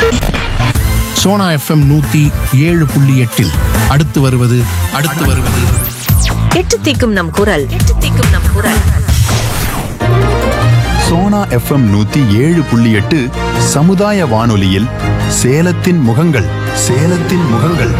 Sona FM நூத்தி ஏழு புள்ளி எட்டில் அடுத்து வருவது அடுத்து வருவது எட்டு தீக்கும் நம் குரல் எட்டு தீக்கும் நம் குரல் சோனா எஃப்எம் நூத்தி ஏழு புள்ளி எட்டு சமுதாய வானொலியில் சேலத்தின் முகங்கள் சேலத்தின் முகங்கள்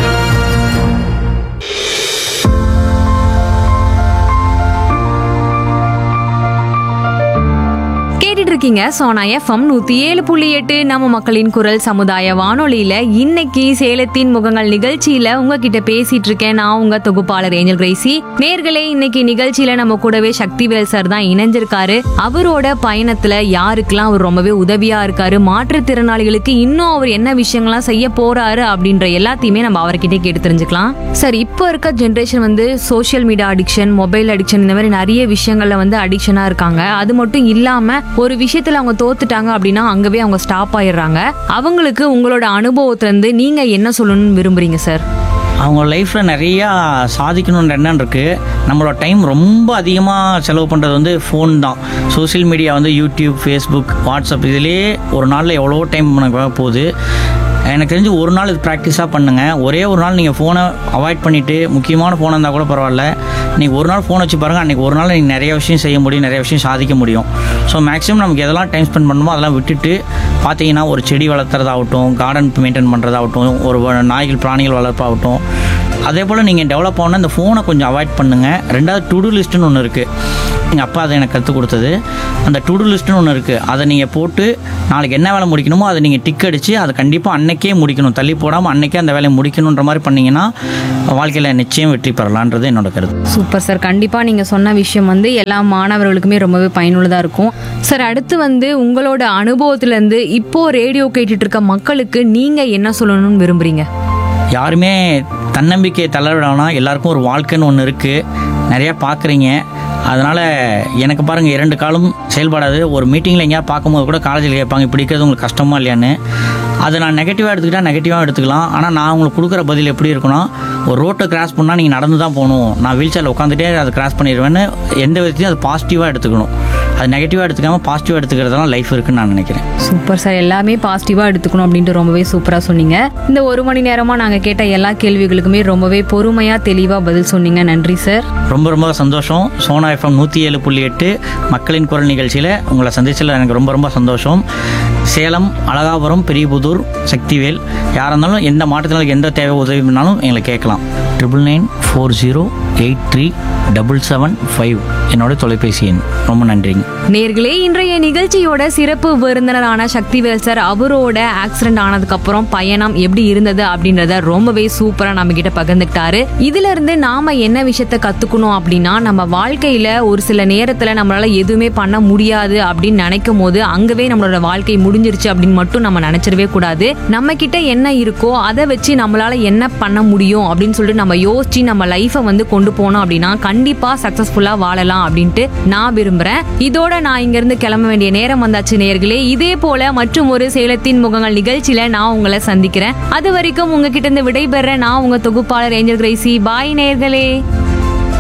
கேட்டுட்டு இருக்கீங்க சோனா எஃப்எம் நூத்தி ஏழு புள்ளி எட்டு நம்ம மக்களின் குரல் சமுதாய வானொலியில இன்னைக்கு சேலத்தின் முகங்கள் நிகழ்ச்சியில உங்ககிட்ட பேசிட்டு இருக்கேன் நான் உங்க தொகுப்பாளர் ஏஞ்சல் கிரேசி நேர்களே இன்னைக்கு நிகழ்ச்சியில நம்ம கூடவே சக்திவேல் சார் தான் இணைஞ்சிருக்காரு அவரோட பயணத்துல யாருக்கெல்லாம் அவர் ரொம்பவே உதவியா இருக்காரு மாற்றுத்திறனாளிகளுக்கு இன்னும் அவர் என்ன விஷயங்கள்லாம் செய்ய போறாரு அப்படின்ற எல்லாத்தையுமே நம்ம அவர்கிட்ட கேட்டு தெரிஞ்சுக்கலாம் சார் இப்போ இருக்க ஜென்ரேஷன் வந்து social media addiction mobile addiction இந்த மாதிரி நிறைய விஷயங்கள்ல வந்து அடிக்ஷனா இருக்காங்க அது மட்டும் இல்லாம ஒரு விஷயத்துல அவங்க தோத்துட்டாங்க அப்படின்னா அங்கவே அவங்க ஸ்டாப் ஆயிடுறாங்க அவங்களுக்கு உங்களோட அனுபவத்துல இருந்து நீங்க என்ன சொல்லணும்னு விரும்புறீங்க சார் அவங்க லைஃப்பில் நிறையா சாதிக்கணுன்ற எண்ணம் இருக்குது நம்மளோட டைம் ரொம்ப அதிகமாக செலவு பண்ணுறது வந்து ஃபோன் தான் சோஷியல் மீடியா வந்து யூடியூப் ஃபேஸ்புக் வாட்ஸ்அப் இதிலே ஒரு நாளில் எவ்வளோ டைம் நமக்கு போகுது எனக்கு தெரிஞ்சு ஒரு நாள் இது ப்ராக்டிஸாக பண்ணுங்கள் ஒரே ஒரு நாள் நீங்கள் ஃபோனை அவாய்ட் பண்ணிவிட்டு முக்கியமான ஃபோன் இருந்தால் கூட பரவாயில்ல நீங்கள் ஒரு நாள் ஃபோன் வச்சு பாருங்கள் அன்றைக்கி ஒரு நாள் நீங்கள் நிறைய விஷயம் செய்ய முடியும் நிறைய விஷயம் சாதிக்க முடியும் ஸோ மேக்ஸிமம் நமக்கு எதெல்லாம் டைம் ஸ்பெண்ட் பண்ணணுமோ அதெல்லாம் விட்டுட்டு பார்த்தீங்கன்னா ஒரு செடி வளர்த்துறதாகட்டும் கார்டன் மெயின்டைன் பண்ணுறதாகட்டும் ஒரு வ- நாய்கள் பிராணிகள் வளர்ப்பாகட்டும் அதே போல் நீங்கள் டெவலப் ஆகணும்னா இந்த ஃபோனை கொஞ்சம் அவாய்ட் பண்ணுங்கள் ரெண்டாவது டு டூ லிஸ்ட்டுன்னு ஒன்று இருக்குது எங்கள் அப்பா அதை எனக்கு கற்றுக் கொடுத்தது அந்த டு டூ லிஸ்ட்டுன்னு ஒன்று இருக்குது அதை நீங்கள் போட்டு நாளைக்கு என்ன வேலை முடிக்கணுமோ அதை நீங்கள் டிக் அடித்து அதை கண்டிப்பாக அன்னைக்கே முடிக்கணும் தள்ளி போடாமல் அன்னைக்கே அந்த வேலையை முடிக்கணுன்ற மாதிரி பண்ணீங்கன்னா வாழ்க்கையில் நிச்சயம் வெற்றி பெறலான்றது என்னோட கருத்து சூப்பர் சார் கண்டிப்பா நீங்க சொன்ன விஷயம் வந்து எல்லா மாணவர்களுக்குமே ரொம்பவே பயனுள்ளதா இருக்கும் சார் அடுத்து வந்து உங்களோட அனுபவத்துல இருந்து இப்போ ரேடியோ கேட்டுட்டு இருக்க மக்களுக்கு நீங்க என்ன சொல்லணும்னு விரும்புறீங்க யாருமே தன்னம்பிக்கையை தளர வேணாம் எல்லாருக்கும் ஒரு வாழ்க்கைன்னு ஒன்று இருக்குது நிறையா பார்க்குறீங்க அதனால் எனக்கு பாருங்கள் இரண்டு காலம் செயல்படாது ஒரு மீட்டிங்கில் எங்கேயா பார்க்கும்போது கூட காலேஜில் கேட்பாங்க இப்படி இருக்கிறது உங்களுக்கு கஷ்டமா இல்லையான்னு அதை நான் நெகட்டிவாக எடுத்துக்கிட்டால் நெகட்டிவாக எடுத்துக்கலாம் ஆனால் நான் உங்களுக்கு கொடுக்குற பதில் எப்படி இருக்குன்னா ஒரு ரோட்டை கிராஸ் பண்ணால் நீங்கள் நடந்து தான் போகணும் நான் வீல் சேரில் உட்காந்துட்டே அதை கிராஸ் பண்ணிடுவேன்னு எந்த விதத்தையும் அது பாசிட்டிவாக எடுத்துக்கணும் அது நெகட்டிவாக எடுத்துக்காமல் பாசிட்டிவாக எடுத்துக்கிறதுலாம் லைஃப் இருக்குன்னு நான் நினைக்கிறேன் சூப்பர் சார் எல்லாமே பாசிட்டிவா எடுத்துக்கணும் அப்படின்ட்டு ரொம்பவே சூப்பரா சொன்னீங்க இந்த ஒரு மணி நேரமா நாங்க கேட்ட எல்லா கேள்விகளுக்குமே ரொம்பவே பொறுமையா தெளிவா பதில் சொன்னீங்க நன்றி சார் ரொம்ப ரொம்ப சந்தோஷம் சோனா எஃப்எம் நூற்றி ஏழு புள்ளி எட்டு மக்களின் குரல் நிகழ்ச்சியில் உங்களை சந்திச்சதில் எனக்கு ரொம்ப ரொம்ப சந்தோஷம் சேலம் அழகாபுரம் பெரியபுதூர் சக்திவேல் யாராக இருந்தாலும் எந்த மாற்றத்தினாலும் எந்த தேவை உதவி பண்ணாலும் எங்களை கேட்கலாம் triple nine four zero eight three double seven five என்னோட தொலைபேசி எண் ரொம்ப நன்றிங்க நேர்களே இன்றைய நிகழ்ச்சியோட சிறப்பு விருந்தினரான சக்திவேல் சார் அவரோட ஆக்சிடென்ட் ஆனதுக்கு அப்புறம் பயணம் எப்படி இருந்தது அப்படின்றத ரொம்பவே சூப்பரா நம்ம கிட்ட பகிர்ந்துக்கிட்டாரு இதுல இருந்து நாம என்ன விஷயத்த கத்துக்கணும் அப்படின்னா நம்ம வாழ்க்கையில ஒரு சில நேரத்துல நம்மளால எதுவுமே பண்ண முடியாது அப்படின்னு நினைக்கும் போது அங்கவே நம்மளோட வாழ்க்கை முடிஞ்சிருச்சு அப்படின்னு மட்டும் நம்ம நினைச்சிடவே கூடாது நம்ம கிட்ட என்ன இருக்கோ அதை வச்சு நம்மளால என்ன பண்ண முடியும் அப்படின்னு சொல்லிட்டு நம்ம யோசிச்சு நம்ம லைஃபை வந்து கொண்டு போனோம் அப்படின்னா கண்டிப்பா சக்சஸ்ஃபுல்லா வாழலாம் அப்படின்ட்டு நான் விரும்புறேன் இதோட நான் இங்க இருந்து கிளம்ப வேண்டிய நேரம் வந்தாச்சு நேர்களே இதே போல மற்றும் ஒரு சேலத்தின் முகங்கள் நிகழ்ச்சியில நான் உங்களை சந்திக்கிறேன் அது வரைக்கும் உங்ககிட்ட இருந்து விடைபெற நான் உங்க தொகுப்பாளர் ஏஞ்சல் கிரேசி பாய் நேர்களே